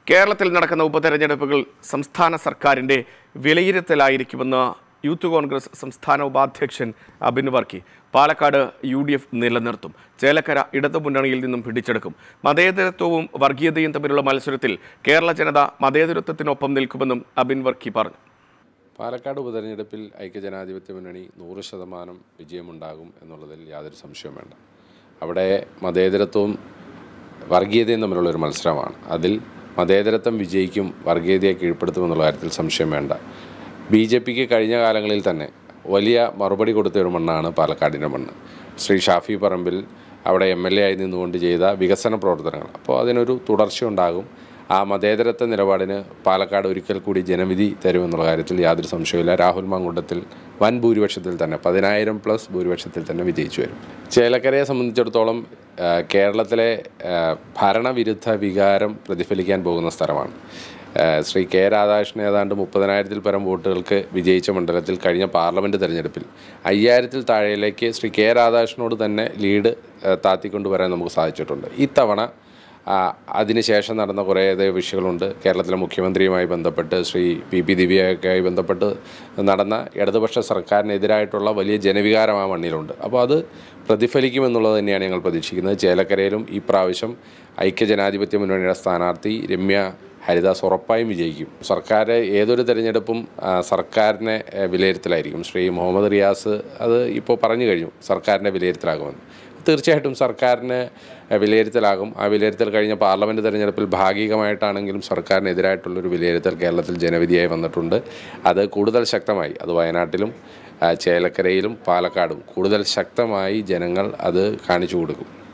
കേരളത്തിൽ നടക്കുന്ന ഉപതെരഞ്ഞെടുപ്പുകൾ സംസ്ഥാന സർക്കാരിൻ്റെ വിലയിരുത്തലായിരിക്കുമെന്ന് യൂത്ത് കോൺഗ്രസ് സംസ്ഥാന ഉപാധ്യക്ഷൻ Abin Varkey Palakkad U D F നിലനിർത്തും ചേലക്കര ഇടതുമുന്നണിയിൽ നിന്നും പിടിച്ചെടുക്കും മതേതരത്വവും വർഗീയതയും തമ്മിലുള്ള മത്സരത്തിൽ കേരള ജനത മതേതരത്വത്തിനൊപ്പം നിൽക്കുമെന്നും അബിൻ വർക്കി പറഞ്ഞു പാലക്കാട് ഉപതെരഞ്ഞെടുപ്പിൽ ഐക്യജനാധിപത്യ മുന്നണി നൂറ് ശതമാനം വിജയമുണ്ടാകും എന്നുള്ളതിൽ യാതൊരു സംശയവും വേണ്ട അവിടെ മതേതരത്വവും വർഗീയതയും തമ്മിലുള്ള ഒരു മത്സരമാണ് അതിൽ മതേതരത്വം വിജയിക്കും വർഗീയതയെ കീഴ്പ്പെടുത്തുമെന്നുള്ള കാര്യത്തിൽ സംശയം വേണ്ട ബി ജെ പിക്ക് കഴിഞ്ഞ കാലങ്ങളിൽ തന്നെ വലിയ മറുപടി കൊടുത്ത ഒരു മണ്ണാണ് പാലക്കാടിൻ്റെ മണ്ണ് ശ്രീ ഷാഫി പറമ്പിൽ അവിടെ എം എൽ എ ആയി നിന്നുകൊണ്ട് ചെയ്ത വികസന പ്രവർത്തനങ്ങൾ അപ്പോൾ അതിനൊരു തുടർച്ചയുണ്ടാകും ആ മതേതരത്വ നിലപാടിന് പാലക്കാട് ഒരിക്കൽ കൂടി ജനവിധി തരുമെന്നുള്ള കാര്യത്തിൽ യാതൊരു സംശയമില്ല രാഹുൽ മാങ്കുണ്ടത്തിൽ വൻ ഭൂരിപക്ഷത്തിൽ തന്നെ പതിനായിരം പ്ലസ് ഭൂരിപക്ഷത്തിൽ തന്നെ വിജയിച്ചു വരും ചേലക്കരയെ സംബന്ധിച്ചിടത്തോളം ആ, കേരളത്തിലെ ആ, ഭരണവിരുദ്ധ വികാരം പ്രതിഫലിക്കാൻ പോകുന്ന സ്ഥലമാണ് ആ, ശ്രീ കെ രാധാകൃഷ്ണൻ ഏതാണ്ട് മുപ്പതിനായിരത്തിൽ പരം വോട്ടുകൾക്ക് വിജയിച്ച മണ്ഡലത്തിൽ കഴിഞ്ഞ പാർലമെൻറ്റ് തെരഞ്ഞെടുപ്പിൽ അയ്യായിരത്തിൽ താഴെയിലേക്ക് ശ്രീ കെ രാധാകൃഷ്ണനോട് തന്നെ ലീഡ് ആ, താത്തിക്കൊണ്ടുവരാൻ നമുക്ക് സാധിച്ചിട്ടുണ്ട് ഇത്തവണ ആ, അതിനുശേഷം നടന്ന കുറേ വിഷയങ്ങളുണ്ട് കേരളത്തിലെ മുഖ്യമന്ത്രിയുമായി ബന്ധപ്പെട്ട് ശ്രീ പി പി ദിവ്യയൊക്കെയായി ബന്ധപ്പെട്ട് നടന്ന ഇടതുപക്ഷ സർക്കാരിനെതിരായിട്ടുള്ള വലിയ ജനവികാരം ആ മണ്ണിലുണ്ട് അപ്പോൾ അത് പ്രതിഫലിക്കുമെന്നുള്ളത് തന്നെയാണ് ഞങ്ങൾ പ്രതീക്ഷിക്കുന്നത് ചേലക്കരയിലും ഈ പ്രാവശ്യം ഐക്യജനാധിപത്യ മുന്നണിയുടെ സ്ഥാനാർത്ഥി രമ്യ ഹരിദാസ് ഉറപ്പായും വിജയിക്കും സർക്കാർ ഏതൊരു തിരഞ്ഞെടുപ്പും ആ, സർക്കാരിനെ ആ, വിലയിരുത്തലായിരിക്കും ശ്രീ മുഹമ്മദ് റിയാസ് അത് ഇപ്പോൾ പറഞ്ഞു കഴിഞ്ഞു സർക്കാരിൻ്റെ വിലയിരുത്തലാകുമെന്ന് തീർച്ചയായിട്ടും സർക്കാരിന് വിലയിരുത്തലാകും ആ വിലയിരുത്തൽ കഴിഞ്ഞ പാർലമെൻറ്റ് തെരഞ്ഞെടുപ്പിൽ ഭാഗികമായിട്ടാണെങ്കിലും സർക്കാരിനെതിരായിട്ടുള്ളൊരു വിലയിരുത്തൽ കേരളത്തിൽ ജനവിധിയായി വന്നിട്ടുണ്ട് അത് കൂടുതൽ ശക്തമായി അത് വയനാട്ടിലും ആ, ചേലക്കരയിലും പാലക്കാടും കൂടുതൽ ശക്തമായി ജനങ്ങൾ അത് കാണിച്ചു കൊടുക്കും